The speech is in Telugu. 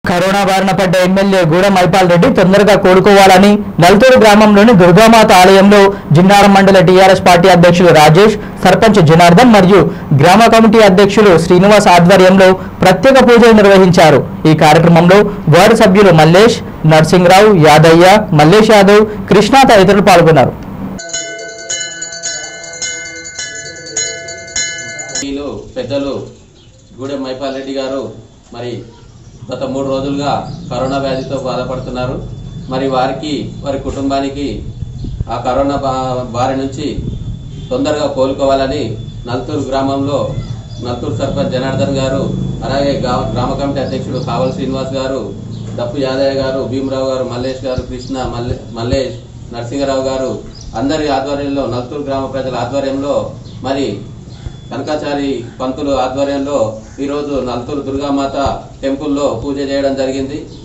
కరోనా బారిన పడ్డ ఎమ్మెల్యే గూడ మైపాల్ రెడ్డి తొందరగా కోలుకోవాలని నల్తూరు గ్రామంలోని దుర్గామాత ఆలయంలో జిన్నారం మండల టీఆర్ఎస్ పార్టీ అధ్యక్షులు రాజేష్ సర్పంచ్ జనార్దన్ మరియు గ్రామ కమిటీ అధ్యక్షులు శ్రీనివాస్ ఆధ్వర్యంలో ప్రత్యేక పూజలు నిర్వహించారు ఈ కార్యక్రమంలో వార్డు సభ్యులు మల్లేష్ నర్సింగ్రావు యాదయ్య మల్లేష్ యాదవ్ కృష్ణ తదితరులు పాల్గొన్నారు వీళ్ళు పెద్దలు గూడెం మైపాల్ రెడ్డి గారు మరి గత మూడు రోజులుగా కరోనా వ్యాధితో బాధపడుతున్నారు మరి వారికి వారి కుటుంబానికి ఆ కరోనా బా బారి నుంచి తొందరగా కోలుకోవాలని నల్తూరు గ్రామంలో నల్తూరు సర్పంచ్ జనార్దన్ గారు అలాగే గా- గ్రామ కమిటీ అధ్యక్షుడు కావల్ శ్రీనివాస్ గారు దప్పు యాదయ్య గారు భీమరావు గారు మల్లేష్ గారు కృష్ణ మల్లె మల్లేష్ నరసింహరావు గారు అందరి ఆధ్వర్యంలో నల్తూరు గ్రామ ప్రజల ఆధ్వర్యంలో మరి కనకాచారి పంతులు ఆధ్వర్యంలో ఈరోజు నల్తూరు దుర్గామాత టెంపుల్లో పూజ చేయడం జరిగింది